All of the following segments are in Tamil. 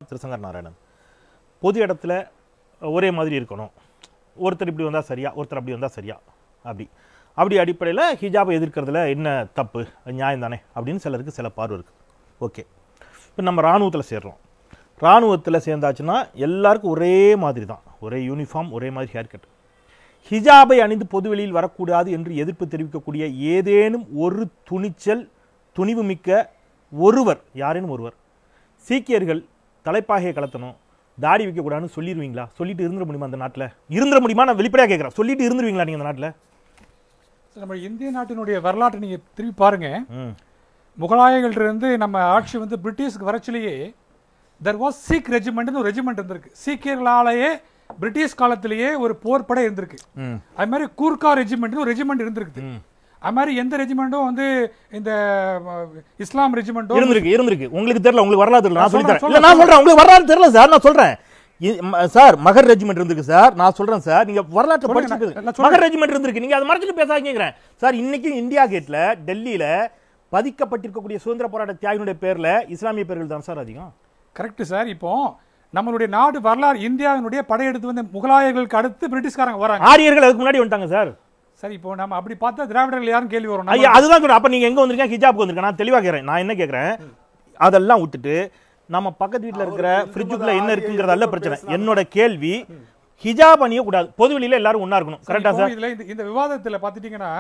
திரு சங்கர் நாராயணன் பொது இடத்துல ஒரே மாதிரி இருக்கணும் ஒருத்தர் இப்படி வந்தால் சரியா ஒருத்தர் அப்படி வந்தால் சரியா அப்படி அப்படி அடிப்படையில் ஹிஜாபை எதிர்க்கிறதுல என்ன தப்பு அது நியாயம் தானே அப்படின்னு சிலருக்கு சில பார்வை இருக்குது ஓகே இப்போ நம்ம இராணுவத்தில் சேர்றோம் இராணுவத்தில் சேர்ந்தாச்சுன்னா எல்லாருக்கும் ஒரே மாதிரி தான் ஒரே யூனிஃபார்ம் ஒரே மாதிரி ஹேர் கட் ஹிஜாபை அணிந்து பொதுவெளியில் வரக்கூடாது என்று எதிர்ப்பு தெரிவிக்கக்கூடிய ஏதேனும் ஒரு துணிச்சல் துணிவு மிக்க ஒருவர் யாரேனும் ஒருவர் சீக்கியர்கள் தலைப்பாகையை கலத்தணும் தாடி வைக்கக்கூடாதுன்னு சொல்லிடுவீங்களா சொல்லிட்டு இருந்துட முடியுமா அந்த நாட்டில் இருந்துட முடியுமா நான் வெளிப்படையாக கேட்குறேன் சொல்லிட்டு இருந்துருவீங்களா நீங்கள் அந்த நாட்டில் சார், நம்ம இந்திய நாட்டினுடைய வரலாற்றை நீங்க திருப்பி பாருங்க ம் முகலாயர்கள்ட்ட இருந்து நம்ம ஆட்சி வந்து பிரிட்டிஷ்க்கு வரச்சிலேயே தெர் வாஸ் சீக் ரெஜிமெண்ட்னு ஒரு ரெஜிமெண்ட் இருந்திருக்கு சீக்கியர்களாலேயே பிரிட்டிஷ் காலத்திலேயே ஒரு போர் படை இருந்திருக்கு ம் அது மாதிரி கூர்கா ரெஜிமெண்ட்னு ஒரு ரெஜிமெண்ட் இருந்திருக்கு அது மாதிரி எந்த ரெஜிமெண்ட்டும் வந்து இந்த அஹ், இஸ்லாம் ரெஜிமெண்ட்டோ இருந்திருக்கு இருந்திருக்கு உங்களுக்கு தெரியல உங்களுக்கு வரலாறு தெரியல நான் நான் சொல்லி தரேன் சொல்றேன், இல்ல நான் சொல்றேன் உங்களுக்கு வரலாறு தெரியல சார் நான் சொல்றேன் இ- ம- சார் மகர் ரெஜிமெண்ட் இருந்திருக்கு சார் நான் சொல்றேன் சார் நீங்க வரலாற்றை சொல்லுங்க, படிச்சுட்டு நான் சொல்றேன். மகர் ரெஜிமெண்ட் இருந்திருக்கு நீங்க அதை மறைச்சிட்டு பேசாதீங்கிறேன் சார் இன்னைக்கு இந்தியா கேட்ல டெல்லியில பதிக்கப்பட்டிருக்கக்கூடிய சுதந்திர போராட்ட தியாகினுடைய பேர்ல இஸ்லாமிய பேர்கள் தான் சார் அதிகம் கரெக்ட் சார் இப்போ நம்மளுடைய நாடு வரலாறு இந்தியாவினுடைய படையெடுத்து வந்து முகலாயர்களுக்கு அடுத்து பிரிட்டிஷ்காரங்க வராங்க ஆரியர்கள் அதுக்கு முன்னாடி வந்துட்டாங்க சார் சரி இப்போ நம்ம அப்படி பார்த்தா திராவிடர்கள் யாரும் கேள்வி வரும் நம்ம- ஐயா அதுதான் சொல்றேன் அப்ப நீங்க எங்க வந்திருக்கீங்க ஹிஜாப்க்கு வந்திருக்கேன் நான் தெளிவா கேக்குறேன் நான் என்ன கேக்குறேன் அதெல்லாம் விட்டுட்டு நம்ம பக்கத்து வீட்ல இருக்கிற ஃப்ரிட்ஜுக்குள்ள என்ன இருக்குங்கிறது அல்ல பிரச்சனை என்னோட கேள்வி ஹிஜாப் அணிய கூடாது பொது வெளியில எல்லாரும் ஒண்ணா இருக்கணும் கரெக்டா இப்போ சார் இதுல இந்த இந்த விவாதத்துல பார்த்துட்டீங்கன்னா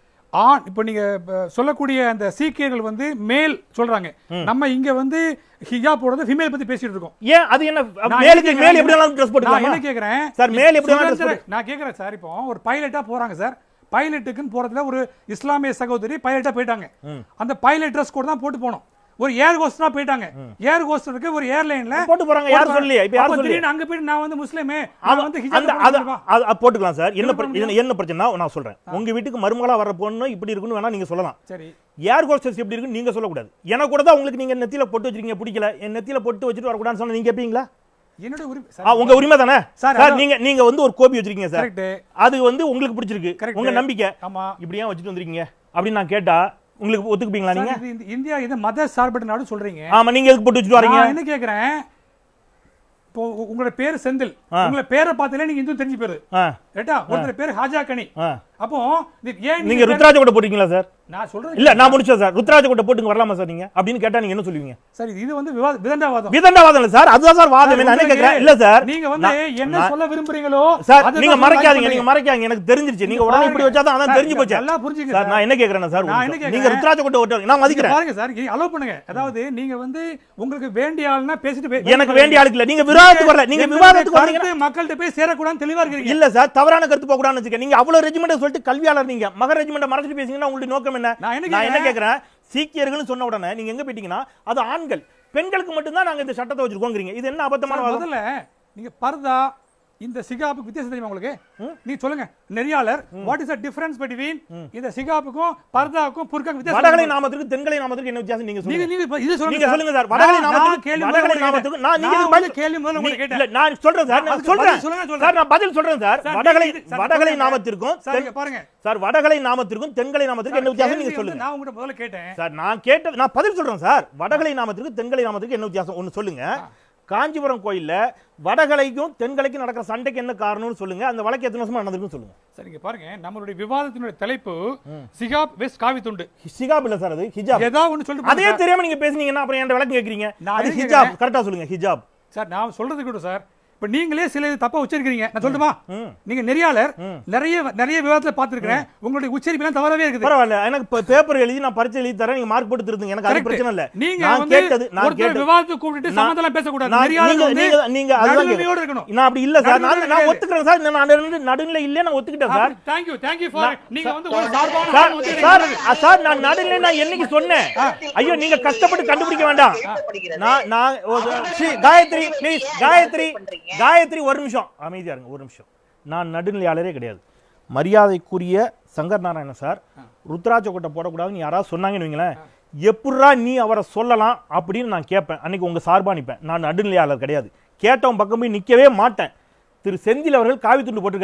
ஆண் இப்போ நீங்க இப்ப சொல்லக்கூடிய அந்த சீக்கியர்கள் வந்து மேல் சொல்றாங்க நம்ம இங்க வந்து ஹிஜாப் போடுறது ஃபீமேல் பத்தி பேசிட்டு இருக்கோம் ஏன் அது என்ன நான் மேலுக்கு என்ன மேல் எப்படி கேக்குறேன்? வேணாலும் ட்ரெஸ் நான் என்ன போட்டுக்கலாமா கேக்குறேன் சார், மேல் எப்படி வேணாலும் dress சுதந்திர- நான் கேக்குறேன் சார் இப்போ ஒரு பைலட்டா போறாங்க சார் பைலட்டுக்குன்னு போறதுல ஒரு இஸ்லாமிய சகோதரி பைலட்டா போயிட்டாங்க அந்த பைலட் ட்ரெஸ் கோட் தான் போட்டு போனோம் ஒரு ஏர் ஹோஸ்டரா போயிட்டாங்க ஏர் ஹோஸ்டருக்கு ஒரு ஏர்லைன்ல போட்டு போறாங்க, யார் சொல்லலையே? இப்ப யார் சொல்லலையே? அங்க போயிட்டு நான் வந்து முஸ்லிமே அது- நான் வந்து ஹிஜாப் அந்த- அது- போட்டுருப்பா. அது- அது போட்டுக்கலாம் சார் என்ன என்ன பிர- பண்ண என்ன- என்ன பிரச்சனை நான் சொல்றேன் உங்க வீட்டுக்கு மருமகளா வர பொண்ணு இப்படி இருக்குன்னு வேணா நீங்க சொல்லலாம் சரி ஏர் ஹோஸ்டர்ஸ் எப்படி இருக்குன்னு நீங்க சொல்லக்கூடாது எனக்கு கூட தான் உங்களுக்கு நீங்க நெத்தியில பொட்டு வச்சிருக்கீங்க பிடிக்கல என் நெத்தியில பொட்டு வச்சுட்டு வரக்கூடாதுன்னு சொன்னா நீங்க கேப்பீங்களா என்னோட உரிமை ஆ, உங்க உரிமை தானே சார், சார் அதான். நீங்க நீங்க வந்து ஒரு கோபி வச்சிருக்கீங்க சார் கரெக்ட் அது வந்து உங்களுக்கு பிடிச்சிருக்கு Correct. உங்க நம்பிக்கை ஆமா இப்படி ஏன் வச்சுட்டு வந்திருக்கீங்க அப்படின்னு நான் கேட்டா உங்களுக்கு ஒத்துக்குப்பீங்களா நீங்க சார், இது இந்த இந்தியா இது மத சார்பற்ற நாடு சொல்றீங்க ஆமா நீங்க எதுக்கு போட்டு வச்சுட்டு வரீங்க நான் என்ன கேக்குறேன் இப்போ உ- உங்களோட பேர் செந்தில் உங்களோட பேரை பார்த்தாலே நீங்க இந்து தெரிஞ்சு பேரு ஆ, ரைட்டா ஒருத்தர் பேர் ஹாஜா கனி ஆ. அப்போ இது ஏன் நீங்க பேர்- ருத்ராஜ கூட போட்டீங்களா சார் நான் சொல்றது இல்ல நான் முடிச்சேன் சார் ருத்ராஜ கூட போட்டுங்க வரலாமா சார் நீங்க அப்படின்னு கேட்டா நீங்க என்ன சொல்லுவீங்க சரி இது வந்து விவாத விதண்டாவாதம் விதண்டாவாதம் இல்ல சார் அதுதான் சார் வாதம் நான் என்ன உங்களுக்கு கேக்குறேன் இல்ல சார் நீங்க வந்து நான்- என்ன நான்- சொல்ல விரும்புறீங்களோ சார் அதுதான் நீங்க சொல்ல மறைக்காதீங்க like நீங்க பண்றீங்க. மறைக்காதீங்க எனக்கு தெரிஞ்சிருச்சு நீங்க நீங்க உடனே பாருங்க. இப்படி வச்சாதான் அதான் சார், தெரிஞ்சு போச்சு நல்லா புரிஞ்சுங்க சார் நான் என்ன கேக்குறேன் சார் ஒரு நான் என்ன நிமிஷம். கேக்குறேன்? நீங்க ருத்ராஜ கூட ஓட்டு நான் நீங்க மதிக்கிறேன் பாருங்க சார் அலோவ் பண்ணுங்க அதாவது நீங்க வந்து உங்களுக்கு வேண்டிய ஆளுனா பேசிட்டு போய் எனக்கு வேண்டிய ஆளுக்கு இல்ல நீங்க விவாதத்துக்கு வரல நீங்க எங்களுடைய விவாதத்துக்கு வந்தீங்கன்னா கருத்து மக்கள்கிட்ட போய் சேரக்கூடாதுன்னு தெளிவா இருக்கீங்க இல்ல சார் தவறான கருத்து போக கூடாதுன்னு வச்சுக்க நீங்க அவ்வளவு ரெஜிமெண்ட் சொல்லிட்டு கல்வியாளர் நீங்க மகர் ரெஜிமெண்ட் மறைச்சிட்டு பேசுறீங்கன்னா உங்களுடைய நோக்கம் என்ன நான் என்ன நான் என்ன கேக்குறேன்? கேக்குறேன் சீக்கியர்கள்னு சொன்ன உடனே நீங்க எங்க போயிட்டீங்கன்னா அது ஆண்கள் பெண்களுக்கு மட்டும்தான் நாங்க இந்த சட்டத்தை வச்சிருக்கோங்கிறீங்க இது என்ன அபத்தமான சார், வாதம் முதல்ல நீங்க பர்தா இந்த சிகாப்புக்கு வித்தியாசம் தெரியுமா உங்களுக்கு நீ சொல்லுங்க நெறியாளர் what is the difference between இந்த சிகாப்புக்கும் பர்தாவுக்கும் புர்காக்கும் வித்தியாசம் வடகலை தெரியுமா? நாமத்துக்கு தென்கலை நாமத்துக்கு என்ன வித்தியாசம் நீங்க நீங்க சொல்லுங்க நீங்க இப்ப இது சொல்லுங்க நீங்க சார். சொல்லுங்க சார் வடகலை நான் நாமத்துக்கு கேள்வி வடகலை முதல்ல நாமத்துக்கு கேட்டேன். நான் நீங்க நான் இதுக்கு வந்து பதில் கேள்வி முதல்ல நீ- உங்களுக்கு இல்ல கேட்டேன். நான் சொல்றேன் சார் நான் அதுக்கு சொல்றேன் பதில் சொல்லுங்க, சொல்லுங்க. சார் நான் பதில் சொல்றேன் சார் சார், வடகலை நீங்க- சார், வடகலை சொல்லுங்க. நாமத்திற்கும் சார், தென்- இங்க பாருங்க சார் வடகலை நாமத்திற்கும் தென்கலை நாமத்திற்கும் என்ன வித்தியாசம் நீங்க கேள்வி வந்து சொல்லுங்க நான் உங்ககிட்ட முதல்ல கேட்டேன் சார் நான் கேட்ட நான் பதில் சொல்றேன் சார் வடகலை நாமத்திற்கு தென்கலை நாமத்திற்கு என்ன வித்தியாசம் ஒன்னு சொல்லுங்க காஞ்சிபுரம் கோயில்ல வடகலைக்கும் தென்கலைக்கும் நடக்கிற சண்டைக்கு என்ன காரணம்னு சொல்லுங்க அந்த வழக்கு எத்தனை வருஷமா நடந்திருக்குன்னு சொல்லுங்க சரி இங்க பாருங்க நம்மளுடைய விவாதத்தினுடைய தலைப்பு சிகாப் வெஸ்ட் காவி துண்டு ஹிஜாப் இல்ல சார் அது ஹிஜாப் ஏதாவது ஒண்ணு சொல்லிட்டு அதே போங்க சார். தெரியாம நீங்க பேசுனீங்கன்னா அப்புறம் என்கிட்ட விளக்கம் கேக்குறீங்க நான் அது என்ன ஹிஜாப் கேக்குறேன்? கரெக்டா சொல்லுங்க ஹிஜாப் சார் நான் சொல்றது கூட சார் இப்ப நீங்களே சில இது தப்பா உச்சரிக்கிறீங்க நான் சொல்லட்டுமா ம். நீங்க நெறியாளர் நிறைய நிறைய விவாதத்துல பார்த்திருக்கிறேன் உங்களுடைய உச்சரிப்பு தவறாவே இருக்குது பரவாயில்ல எனக்கு இப்ப பேப்பர் எழுதி நான் பரீட்சை எழுதி தரேன் நீங்க மார்க் போட்டு திருத்துங்க எனக்கு அது Correct. பிரச்சனை இல்ல நீங்க நான் வந்து கேட்டது நான் ஒருத்தர் கேட்டது விவாதத்துக்கு கூப்பிட்டு நான்- சம்மந்தம் பேசக்கூடாது நான் நெறியாளர் நீங்க- வந்து நீங்க- நீங்க அதுதான் நடுநிலையோட கேக்குறேன். இருக்கணும் நான் அப்படி இல்ல சார் நான் நடுநிலை நான் கிடையாது. ஒத்துக்கிறேன் சார் நான் நடுநிலை நடுநிலை இல்ல நான் ஒத்துக்கிட்டேன் sir thank you thank you for நீங்க வந்து ஒரு சார்பான சார் ஆள் வந்து சார் இருக்கிறது. அ, சார் நான் நடுநிலை நான் என்னைக்கு சொன்னேன் ஐயோ நீங்க கஷ்டப்பட்டு கண்டுபிடிக்க வேண்டாம் நான் நான் ஒரு- ஸ்ரீ, காயத்ரி ப்ளீஸ் காயத்ரி காயத்ரி ஒரு நிமிஷம் அமைதியா இருங்க ஒரு நிமிஷம் நான் நடுநிலையாளரே கிடையாது மரியாதைக்குரிய சங்கர் நாராயணன் சார் ருத்ராட்ச கொட்டை போடக்கூடாதுன்னு யாராவது சொன்னாங்கன்னு வைங்களேன் எப்படிரா நீ அவரை சொல்லலாம் அப்படின்னு நான் கேட்பேன் அன்னைக்கு உங்க சார்பா நிப்பேன் நான் நடுநிலையாளர் கிடையாது கேட்டவன் பக்கம் போய் நிக்கவே மாட்டேன் திரு செந்தில் அவர்கள் காவி துண்டு போட்டிருக்காரு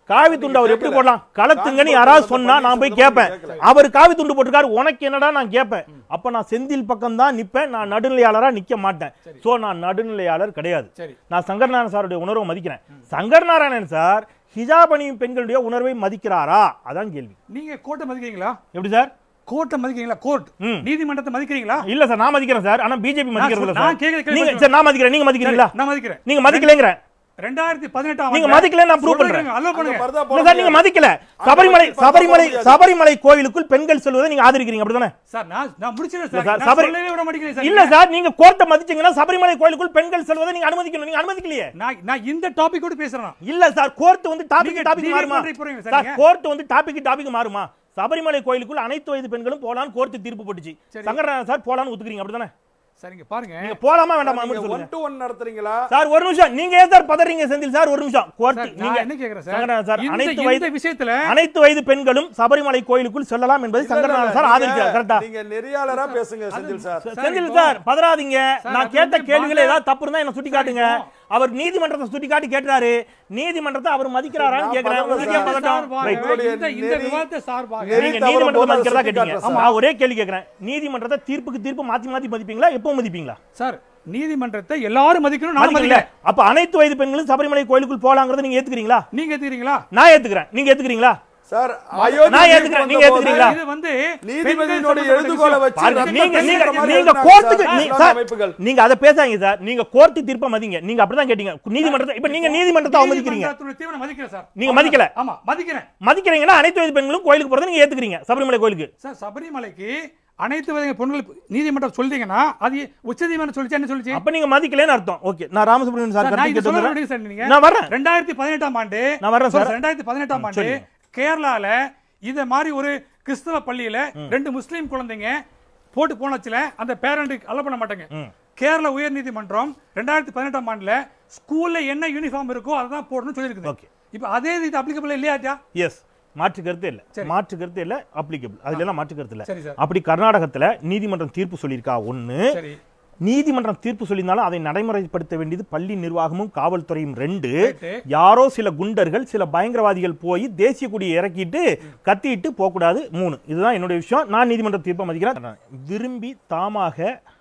காவி துண்டு அவர் எப்படி போடலாம் கலத்துங்கன்னு யாராவது சொன்னா நான் போய் கேட்பேன் அவர் காவி துண்டு போட்டிருக்காரு உனக்கு என்னடா நான் கேட்பேன் அப்ப நான் செந்தில் பக்கம் தான் நிப்பேன் நான் நடுநிலையாளரா நிக்க மாட்டேன் சோ நான் நடுநிலையாளர் கிடையாது சரி நான் சங்கர் நாராயணன் சாருடைய உணர்வை மதிக்கிறேன் சங்கர் நாராயணன் சார் ஹிஜாப் அணியும் பெண்களுடைய உணர்வை மதிக்கிறாரா அதான் கேள்வி நீங்க கோர்ட்டை மதிக்கிறீங்களா எப்படி சார் கோர்ட்டை மதிக்கிறீங்களா கோர்ட் ம். நீதிமன்றத்தை மதிக்கிறீங்களா இல்ல சார் நான் மதிக்கிறேன் சார் ஆனா பிஜேபி மதிக்கிறது இல்ல நான் சார் கேக்குற கேள்வி நீங்க பதில் சார் நான் மதிக்கிறேன் நீங்க மதிக்கிறீங்களா நான் மதிக்கிறேன் நீங்க மதிக்கலைங்கிறேன் ரெண்டாயிரத்தி பதினெட்டாம் நீங்க மதிக்கல நான் ப்ரூவ் பண்றேன் அல்ல பண்ணுங்க பரதா இல்ல போட சார் நீங்க முடியாது. மதிக்கல சபரிமலை சபரிமலை சபரிமலை கோயிலுக்குள் பெண்கள் செல்வதை நீங்க ஆதரிக்கிறீங்க அப்படிதானே சார் நான் நான் முடிச்சிடுறேன் இல்ல சார் சார், நான் சபரி- சொல்லவே விட மாட்டேங்கிறேன் சார் இல்ல சார் நீங்க கோர்ட்டை மதிச்சீங்கன்னா சபரிமலை கோயிலுக்குள் பெண்கள் செல்வதை நீங்க அனுமதிக்கணும் நீங்க அனுமதிக்கலையே நான் நான் இந்த டாபிக் கூட பேசுறேன் நான். இல்ல சார் கோர்ட் வந்து டாபிக் நீங்க டாபிக் debate மாறுமா பண்றீங்க போறீங்க சார் சார் நீங்க. கோர்ட் வந்து டாபிக் டாபிக் மாறுமா சபரிமலை கோயிலுக்குள் அனைத்து வயது பெண்களும் போலான்னு கோர்ட் தீர்ப்பு போட்டுச்சு சரி. சங்கரநாதன் சார் போலான்னு ஒத்துக்கிறீங்க அப்படிதானே சரிங்க பாருங்க நீங்க போலாமா வேண்டாமா நீங்க மட்டும் ஒன் சொல்லுங்க டு ஒன் நடத்துறீங்களா சார் ஒரு நிமிஷம் நீங்க ஏன் சார் பதறீங்க செந்தில் சார் ஒரு நிமிஷம் கோர்ட் சார், நீங்க நான் என்ன கேக்குறேன் சார் சங்கரநாதன் சார் இந்த- அனைத்து இந்த வயது விஷயத்துல அனைத்து வயது பெண்களும் சபரிமலை கோயிலுக்குள் செல்லலாம் என்பதை சங்கரநாதன் சார் ஆதரிக்கிறார் கரெக்டா நீங்க நெறியாளரா பேசுங்க செந்தில் சார் சார், செந்தில் இப்போ- சார் பதறாதீங்க சார், நான் அது கேட்ட வந்து கேள்விகளை பாங்க- ஏதாவது தப்பு இருந்தா என்ன சுட்டி காட்டுங்க இப்போ- அவர் நீதிமன்றத்தை சுட்டி காட்டி கேட்டாரு நீதிமன்றத்தை அவர் மதிக்கிறாரான்னு நான் கேக்குறேன் பதறல உங்களுக்கு ஏன் சார். பதட்டம் சார்பாக Right. உங்களுடைய இந்த இந்த நெறி- விவாதத்தை சார்பாக நெறி நீங்க தவறும் நீதிமன்றத்தை போது அதை மதிக்கிறதா சுட்டி கேட்டீங்க காட்டுறேன் நான் ஒரே கேள்வி கேக்குறேன் நீதிமன்றத்தை தீர்ப்புக்கு தீர்ப்பு மாத்தி மாத்தி மதிப்பீங்களா எப்போ மதிப்பீங்களா சார் நீதிமன்றத்தை எல்லாரும் மதிக்கணும் நான் மதிக்கல மதிக்கிறேன் அப்ப அனைத்து வயது பெண்களும் சபரிமலை கோயிலுக்குள் போலாங்கிறத நீங்க ஏத்துக்கிறீங்களா நீங்க ஏத்துக்கிறீங்களா நான் ஏத்துக்கிறேன் நீங்க ஏத்துக்கிறீங்களா சார் நான் ஏத்துக்கிறேன். நீங்க ஏத்துக்கிறீங்களா? இது வந்து நீதிபதியினுடைய பெண்கள் எழுதுகோலை வச்சு பாருங்க, ரத்த நீங்க பெண்கள் நீங்க மாதிரி நீங்க எழுதுனாங்க கோர்ட்டுக்கு சார். நீ- இஸ்லாமிய சார், அமைப்புகள் நீங்க அதை பேசாதீங்க சார் நீங்க கோர்ட்டு தீர்ப்பை மதிங்க நீங்க அப்படிதான் கேட்டீங்க நீதிமன்றத்தை இப்ப நீங்க நீதிமன்றத்தை அவமதிக்கிறீங்க நீதிமன்றத்துடைய தீர்வை நான் மதிக்கிறேன் சார் நீங்க மதிக்கல. ஆமா மதிக்கிறேன் மதிக்கிறீங்கன்னா அனைத்து வயது பெண்களும் கோயிலுக்கு போறதை நீங்க ஏத்துக்கிறீங்க சபரிமலை கோயிலுக்கு சார் சபரிமலைக்கு அனைத்து வித பொண்ணுகள் நீதிமன்றம் சொல்லிட்டீங்கன்னா அது உச்சநீதிமன்றம் சொல்லிச்சு என்ன சொல்லிச்சு அப்ப நீங்க மதிக்கலன்னு அர்த்தம் ஓகே நான் ராமசுப்ரமணியன் சார் சார், நான் கருத்து இது சொல்ல கேட்டு விடுங்க சார் நீங்க நான் வர்றேன் ரெண்டாயிரத்தி பதினெட்டாம் ஆண்டு நான் வர்றேன் சார். ரெண்டாயிரத்தி பதினெட்டாம் ஆண்டு சொல்லுங்க. கேரளால இத மாதிரி ஒரு கிறிஸ்தவ பள்ளியில ரெண்டு முஸ்லீம் குழந்தைங்க போட்டு போனச்சுல அந்த பேரண்ட்டுக்கு அலோ பண்ண மாட்டாங்க ம். கேரள உயர் நீதிமன்றம் ரெண்டாயிரத்தி பதினெட்டாம் ஆண்டுல ஸ்கூல்ல என்ன யூனிஃபார்ம் இருக்கோ அதை தான் போடணும்னு சொல்லியிருக்குது Okay. இப்போ அதே இது அப்ளிகபிள் இல்லையாச்சா எஸ் மாற்று கருத்து இல்ல சரி. மாற்று கருத்து இல்ல அப்ளிகபிள் அதுல எல்லாம் மாற்று கருத்து இல்ல சரி சார் அப்படி கர்நாடகத்துல நீதிமன்றம் தீர்ப்பு சொல்லியிருக்கா ஒண்ணு சரி நீதிமன்றம் தீர்ப்பு சொல்லியிருந்தாலும் அதை நடைமுறைப்படுத்த வேண்டியது பள்ளி நிர்வாகமும் காவல்துறையும் ரெண்டு Right. யாரோ சில குண்டர்கள் சில பயங்கரவாதிகள் போய் தேசிய கொடியை இறக்கிட்டு கத்திட்டு போகக்கூடாது மூணு இதுதான் என்னுடைய விஷயம் நான் நீதிமன்ற தீர்ப்பை மதிக்கிறேன் விரும்பி தாமாக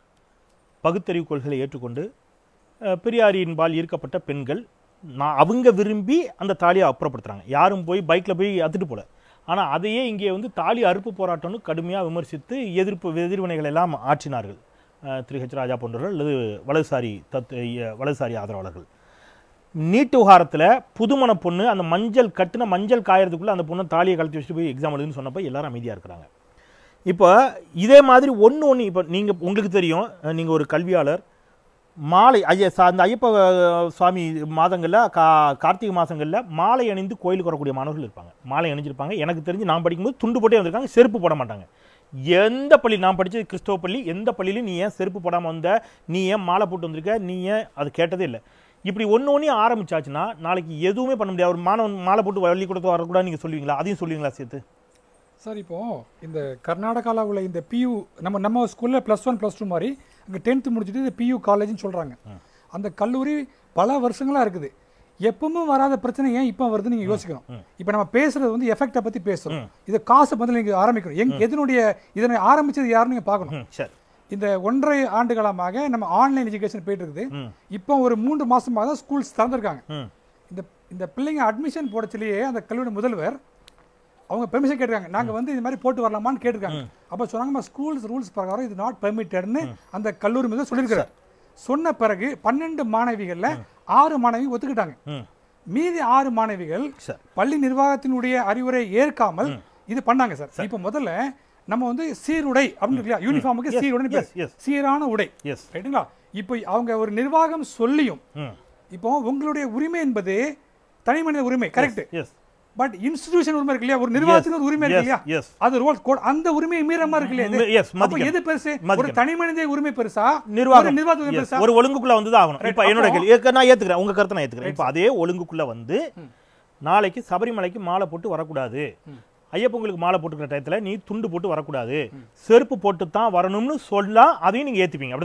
பகுத்தறிவு கொள்கைகளை ஏற்றுக்கொண்டு அஹ், பெரியாரின்பால் ஈர்க்கப்பட்ட பெண்கள் நான் அவங்க விரும்பி அந்த தாலியை அப்புறப்படுத்துறாங்க யாரும் போய் பைக்கில் போய் அத்துட்டு போல ஆனால் அதையே இங்கே வந்து தாலி அறுப்பு போராட்டம்னு கடுமையாக விமர்சித்து எதிர்ப்பு எதிர்வினைகள் எல்லாம் ஆற்றினார்கள் அஹ், திரு ஹெச் ராஜா போன்றவர்கள் அல்லது வலதுசாரி தத் அஹ், வலதுசாரி ஆதரவாளர்கள் நீட்டு விவகாரத்தில் புதுமண பொண்ணு அந்த மஞ்சள் கட்டின மஞ்சள் காயறதுக்குள்ள அந்த பொண்ணை தாலியை கழட்டி வச்சுட்டு போய் எக்ஸாம் எழுதுன்னு சொன்னப்போ எல்லாரும் அமைதியாக இருக்கிறாங்க இப்போ இதே மாதிரி ஒன்று ஒன்று இப்போ நீங்கள் உங்களுக்கு தெரியும் நீங்கள் ஒரு கல்வியாளர் மாலை ஐய சா- அந்த ஐயப்ப அஹ், சுவாமி மாதங்களில் கா கார்த்திகை மாதங்களில் மாலை அணிந்து கோயிலுக்கு வரக்கூடிய மாணவர்கள் இருப்பாங்க மாலை அணிஞ்சிருப்பாங்க எனக்கு தெரிஞ்சு நான் படிக்கும்போது துண்டு போட்டே வந்திருக்காங்க செருப்பு போட மாட்டாங்க எந்த பள்ளி நான் படித்தது கிறிஸ்தவ பள்ளி எந்த பள்ளியிலும் நீ ஏன் செருப்பு போடாமல் வந்த நீ ஏன் மாலை போட்டு வந்திருக்க நீ ஏன் அது கேட்டதே இல்லை இப்படி ஒன்று ஒன்றே ஆரம்பிச்சாச்சுன்னா நாளைக்கு எதுவுமே பண்ண முடியாது ஒரு மாணவன் மாலை போட்டு வள்ளி கொடுத்து வரக்கூடாது நீங்கள் சொல்லுவீங்களா அதையும் சொல்லுவீங்களா சேர்த்து சார் இப்போ இந்த கர்நாடகாவில் உள்ள இந்த பியூ நம்ம நம்ம ஸ்கூலில் ப்ளஸ் ஒன் ப்ளஸ் டூ மாதிரி அங்கே டென்த்து முடிச்சுட்டு இந்த பியூ காலேஜ்னு சொல்கிறாங்க அந்த கல்லூரி பல வருஷங்களா இருக்குது எப்பவுமே வராத பிரச்சனை ஏன் இப்போ வருதுன்னு நீங்கள் யோசிக்கணும் இப்போ நம்ம பேசுறது வந்து எஃபெக்டை பற்றி பேசுகிறோம் இது காசை பதில் நீங்கள் ஆரம்பிக்கணும் எங் எதனுடைய இதனை ஆரம்பிச்சது யாருன்னு நீங்கள் பார்க்கணும் ம் சரி இந்த ஒன்றரை ஆண்டு காலமாக நம்ம ஆன்லைன் எஜுகேஷன் போயிட்டு இருக்குது ம். இப்போ ஒரு மூன்று மாசமாக தான் ஸ்கூல்ஸ் திறந்திருக்காங்க ம் இந்த இந்த பிள்ளைங்க அட்மிஷன் போடச்சிலேயே அந்த கல்லூரி முதல்வர் அவங்க பெர்மிஷன் கேட்டிருக்காங்க நாங்க வந்து இது மாதிரி போட்டு வரலாமான்னு கேட்டிருக்காங்க அப்ப சொன்னாங்க ஸ்கூல்ஸ் ரூல்ஸ் பிரகாரம் இது நாட் பெர்மிட்டட்னு அந்த கல்லூரி முதல் சொல்லியிருக்கிறார் சொன்ன பிறகு பன்னெண்டு மாணவிகள்ல ஆறு மாணவி ஒத்துக்கிட்டாங்க ம் மீதி ஆறு மாணவிகள் சரி பள்ளி நிர்வாகத்தினுடைய அறிவுரை ஏற்காமல் இது பண்ணாங்க சார் இப்போ முதல்ல நம்ம வந்து சீருடை அப்படின்னு இருக்கு இல்லையா யூனிஃபார்முக்கு Yes, சீருடைன்னு yes, பேர் yes. சீரான உடை எஸ் ரைட்டுங்களா இப்போ அவங்க ஒரு நிர்வாகம் சொல்லியும் ம் இப்போ உங்களுடைய உரிமை என்பது தனி மனித உரிமை கரெக்ட் எஸ் பட் இன்ஸ்டிடியூஷன் உரிமை இருக்கு இல்லையா ஒரு நிர்வாகத்துக்கு ஒரு உரிமை இருக்கு yes, இல்லையா yes. அது ரோல் கோட் அந்த உரிமையை மீறமா இருக்கு இல்லையா இது? ம், yes, அப்ப மதிக்கணும். எது பெருசு ஒரு மதிக்கணும். தனி மனித உரிமை பெருசா நிர்வாகம் ஒரு நிர்வாகத்துக்கு Yes, பெருசா ஒரு ஒழுங்குக்குள்ள வந்து தான் ஆகணும் Right, இப்ப என்னோட அப்போ- கேள்வி ஏற்க- நான் ஏத்துக்கிறேன் உங்க கருத்தை நான் ஏத்துக்கிறேன் இப்ப அதே ஒழுங்குக்குள்ள வந்து நாளைக்கு சபரிமலைக்கு மாலை போட்டு வரக்கூடாது ஐயப்பங்களுக்கு மாலை போட்டுக்கிற டயத்துல நீ துண்டு போட்டு வரக்கூடாது செருப்பு போட்டு தான் வரணும்னு சொல்லா அதையும் நீங்க ஏத்துப்பீங்க அப்படிதானே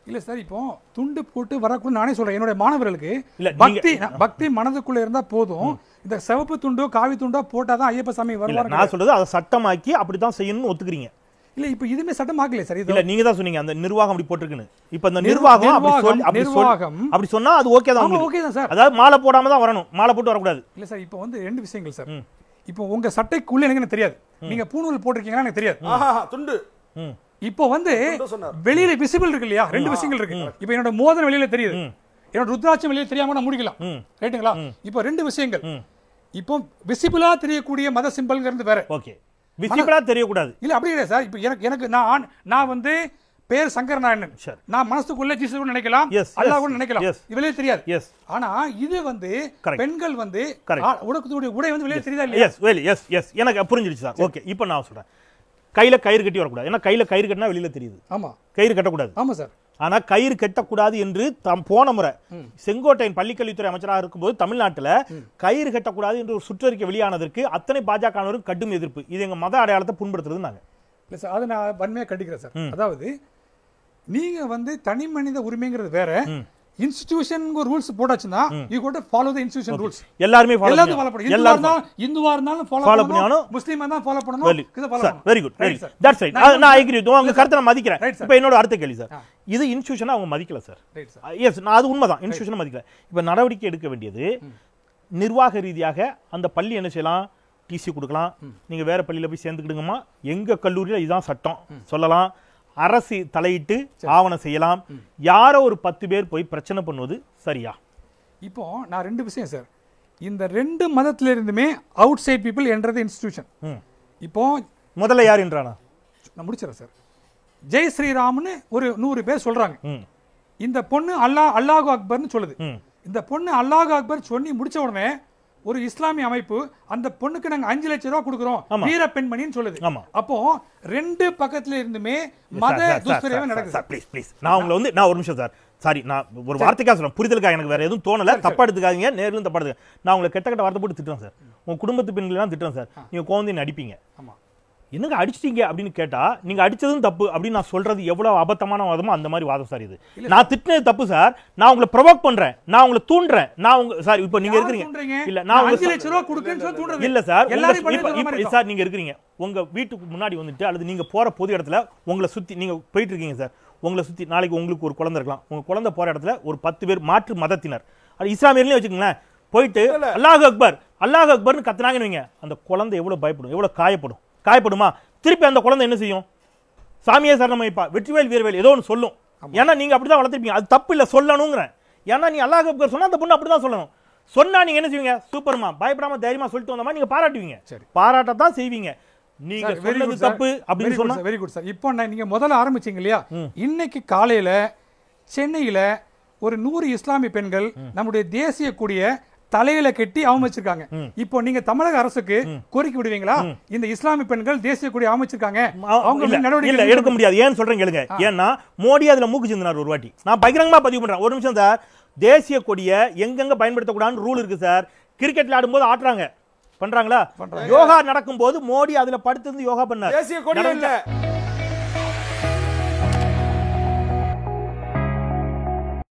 இல்ல சார் இப்போ துண்டு போட்டு வரக்குள்ள நானே சொல்றேன் என்னுடைய மாணவர்களுக்கு இல்ல, நீங்க- பக்தி நான் பக்தி மனதுக்குள்ள இருந்தா போதும் இந்த சிவப்பு துண்டோ காவி துண்டோ போட்டாதான் ஐயப்ப சாமி இல்ல வருவாங்க நான் சொல்றது அதை சட்டமாக்கி அப்படித்தான் செய்யணும்னு ஒத்துக்கிறீங்க இல்ல இப்போ இதுமே சட்டமாக்கல சார் இது இல்ல நீங்க தான் சொன்னீங்க அந்த நிர்வாகம் அப்படி போட்டிருக்குன்னு இப்ப அந்த நிர்வாகம் அப்படி நிர்வாகம், சொல்லி அப்படி சொல்லி நிர்வாகம். அப்படி சொன்னா அது ஓகே தான் ஆமா உங்களுக்கு. ஓகே தான் சார் அதாவது மாலை போடாம தான் வரணும் மாலை போட்டு வரக்கூடாது இல்ல சார் இப்போ வந்து ரெண்டு விஷயங்கள் சார் இப்போ உங்க சட்டைக்குள்ள எனக்கு எனக்கு தெரியாது நீங்க பூணூல் போட்டிருக்கீங்கன்னா எனக்கு தெரியாது ஆஹா துண்டு ம் இப்போ வந்து துண்டு சொன்னார் வெளியில விசிபிள் இருக்கு இல்லையா ரெண்டு விஷயங்கள் இருக்கு இப்போ என்னோட மோதிரம் வெளியில தெரியுது என்னோட ருத்ராட்சம் வெளியில தெரியாம நான் முடிக்கலாம் ம். ரைட்டுங்களா இப்போ ரெண்டு விஷயங்கள் ம். இப்போ விசிபிளா தெரியக்கூடிய மத சிம்பல்ங்கிறது வேற ஓகே விசிபிளா தெரியக்கூடாது இல்ல அப்படி கிடையாது சார் இப்போ எனக்கு எனக்கு நான் ஆண்- நான் வந்து பேர் சங்கர் நாராயணன் சரி. நான் மனசுக்குள்ள ஜீசஸ் கூட நினைக்கலாம் Yes, அல்லாஹ் yes, கூட நினைக்கலாம் yes. இது வெளியே தெரியாது எஸ் ஆனா இது வந்து Correct. பெண்கள் வந்து Correct. ஆ- உடக்கக்கூடிய உடை வந்து வெளியே தெரியுதா இல்லையா எஸ் வெல் எஸ் எஸ் எனக்கு புரிஞ்சிருச்சு சார் ஓகே இப்போ நான் சொல்றேன் கையில கயிறு கட்டி வரக்கூடாது ஏன்னா கையில கயிறு கட்டினா வெளியில தெரியுது ஆமா கயிறு கட்டக்கூடாது ஆமா சார் ஆனா கயிறு கட்டக்கூடாது என்று தாம் போன முறை செங்கோட்டையன் பள்ளிக்கல்வித்துறை அமைச்சராக இருக்கும்போது தமிழ்நாட்டுல கயிறு கட்டக்கூடாது என்று ஒரு சுற்றறிக்கை வெளியானதற்கு அத்தனை பாஜகவினரும் கடும் எதிர்ப்பு இது எங்க மத அடையாளத்தை புண்படுத்துறது நாங்க இல்ல சார் அதை நான் வன்மையா கண்டிக்கிறேன் சார் அதாவது நீங்க வந்து தனி மனித உரிமைங்கிறது வேற இன்ஸ்டிடியூஷன் ரூல்ஸ் போட்டாச்சுன்னா you got follow the institution rules எல்லாருமே follow எல்லாத்தையும் பண்ணணும். ஃபாலோ பண்ணணும் இந்துவா எல்லாரும் இருந்தாலும் இந்துவா இருந்தாலும் ஃபாலோ Follow பண்ணணும் பண்ணணும். முஸ்லீமா தான் ஃபாலோ Very- பண்ணணும் இதை ஃபாலோ sir, பண்ணணும் very good, very Right, good. sir. That's right. நான் அது நான் agree with you. உங்க கருத்தை நான் மதிக்கிறேன் Right, sir. இப்போ என்னோட அடுத்த கேள்வி சார் ஆ. இது இன்ஸ்டியூஷனை அவங்க மதிக்கல சார் ரைட் சார் எஸ் நான் அது உண்மைதான் இன்ஸ்டியூஷனை மதிக்கல இப்போ நடவடிக்கை எடுக்க வேண்டியது நிர்வாக ரீதியாக அந்த பள்ளி என்ன செய்யலாம் டிசி கொடுக்கலாம் நீங்க வேற பள்ளியில போய் சேர்ந்துக்கிடுங்கம்மா எங்க கல்லூரியில இதுதான் சட்டம் சொல்லலாம் அரசு தலையிட்டு ஆவணம் செய்யலாம் யாரோ ஒரு பத்து பேர் போய் பிரச்சனை பண்ணுவது சரியா இப்போ நான் ரெண்டு விஷயம் சார் இந்த ரெண்டு மதத்துல இருந்துமே அவுட் சைட் பீப்புள் என்றது இன்ஸ்டிடியூஷன் ம். இப்போ முதல்ல யார் என்றானா நான் முடிச்சிடறேன் சார் ஜெய் ஸ்ரீராம்னு ஒரு நூறு பேர் சொல்றாங்க ம் இந்த பொண்ணு அல்லாஹ் அல்லாஹு அக்பர்னு சொல்லுது ம் இந்த பொண்ணு அல்லாஹ் அக்பர் சொல்லி முடிச்ச உடனே ஒரு இஸ்லாமிய அமைப்பு அந்த பொண்ணுக்கு நாங்க அஞ்சு லட்சம் ரூபாய் கொடுக்குறோம் ஆமா. வீர பெண்மணின்னு சொல்லுது ஆமா. அப்போ ரெண்டு பக்கத்துல இருந்துமே மத துஷ்பிரயோகம் நடக்குது சார் ப்ளீஸ் ப்ளீஸ் நான் உங்களை வந்து நான் ஒரு நிமிஷம் சார் சாரி நான் ஒரு வார்த்தைக்காக சொல்றேன் புரிதலுக்காக எனக்கு வேற எதுவும் தோணல தப்பா எடுத்துக்காதீங்க நேரிலும் தப்பா எடுத்துக்க நான் உங்களை கெட்ட கெட்ட வார்த்தை போட்டு திட்டுறேன் சார் உங்க குடும்பத்து பெண்கள் திட்டுறேன் சார் நீங்க கோவந்தி நடிப்பீங்க ஆமா என்னங்க அடிச்சிட்டீங்க அப்படின்னு கேட்டா நீங்க அடிச்சதும் தப்பு அப்படின்னு நான் சொல்றது எவ்வளவு அபத்தமான வாதமோ அந்த மாதிரி வாதம் சார் இது நான் திட்டினது தப்பு சார் நான் உங்களை ப்ரொவோக் பண்றேன் நான் உங்களை தூண்டுறேன் நான் உங்க சார் இப்போ நீங்க யாரை இருக்கிறீங்க தூண்டுறீங்க? இல்ல நான் நான் அஞ்சு உங்க லட்சம் ரூபாய் கொடுக்குன்னு சொல்லி தூண்டுறது இல்ல சார் உங்க- எல்லாரையும் பண்ணி இப்ப- சொல்ற இப்ப- மாதிரி சார் நீங்க இருக்கிறீங்க உங்க வீட்டுக்கு முன்னாடி வந்துட்டு அல்லது நீங்க போற பொது இடத்துல உங்களை சுத்தி நீங்க போயிட்டு இருக்கீங்க சார் உங்களை சுத்தி நாளைக்கு உங்களுக்கு ஒரு குழந்தை இருக்கலாம் உங்க குழந்தை போற இடத்துல ஒரு பத்து பேர் மாற்று மதத்தினர் அது இஸ்லாமியர்லயும் வச்சுக்கோங்களேன் போயிட்டு அல்லாஹ் அக்பர் அல்லாஹ் அக்பர்னு கத்துனாங்கன்னு வைங்க அந்த குழந்தை எவ்வளவு பயப்படும் எவ்வளவு காயப்படும் காயப்படுமா திருப்பி அந்த குழந்தை என்ன செய்யும் சாமியே சரணமைப்பா வெற்றிவேல் வீரவேல் ஏதோ ஒன்று சொல்லும் ஏன்னா நீங்க அப்படிதான் வளர்த்துருப்பீங்க அது தப்பு இல்ல சொல்லணுங்கிறேன் ஏன்னா நீ அல்லாஹ் அக்பர் சொன்னா அந்த பொண்ணு அப்படிதான் சொல்லணும் சொன்னா நீங்க என்ன செய்வீங்க சூப்பர்மா பயப்படாம தைரியமா சொல்லிட்டு வந்தமா நீங்க பாராட்டுவீங்க சரி. பாராட்டத்தான் செய்வீங்க நீங்க சார், very சொன்னது good, sir. தப்பு அப்படின்னு Very good, சொன்னா sir, very good, sir. இப்போ நான் நீங்க முதல்ல ஆரம்பிச்சீங்க இல்லையா இன்னைக்கு காலையில சென்னையில ஒரு நூறு இஸ்லாமிய பெண்கள் நம்முடைய தேசிய கொடிய தலையில கட்டி அவமதிச்சிருக்காங்க இப்போ நீங்க தமிழக அரசுக்கு கோரிக்கை விடுவீங்களா இந்த இஸ்லாமிய பெண்கள் தேசிய கொடி அவமதிச்சிருக்காங்க அவங்க இல்ல, மீது நடவடிக்கை இல்ல எடுக்க முடியாது ஏன்னு சொல்றேன் கேளுங்க ஏன்னா மோடி அதுல மூக்கு சிந்தினார் ஒரு வாட்டி நான் பகிரங்கமா பதிவு பண்றேன் ஒரு நிமிஷம் சார் தேசிய கொடியை எங்கெங்க பயன்படுத்தக்கூடாதுன்னு ரூல் இருக்கு சார் கிரிக்கெட்ல ஆடும்போது ஆட்டுறாங்க பண்றாங்களா யோகா நடக்கும்போது மோடி அதுல படுத்திருந்து யோகா பண்ணார் தேசிய கொடி இல்ல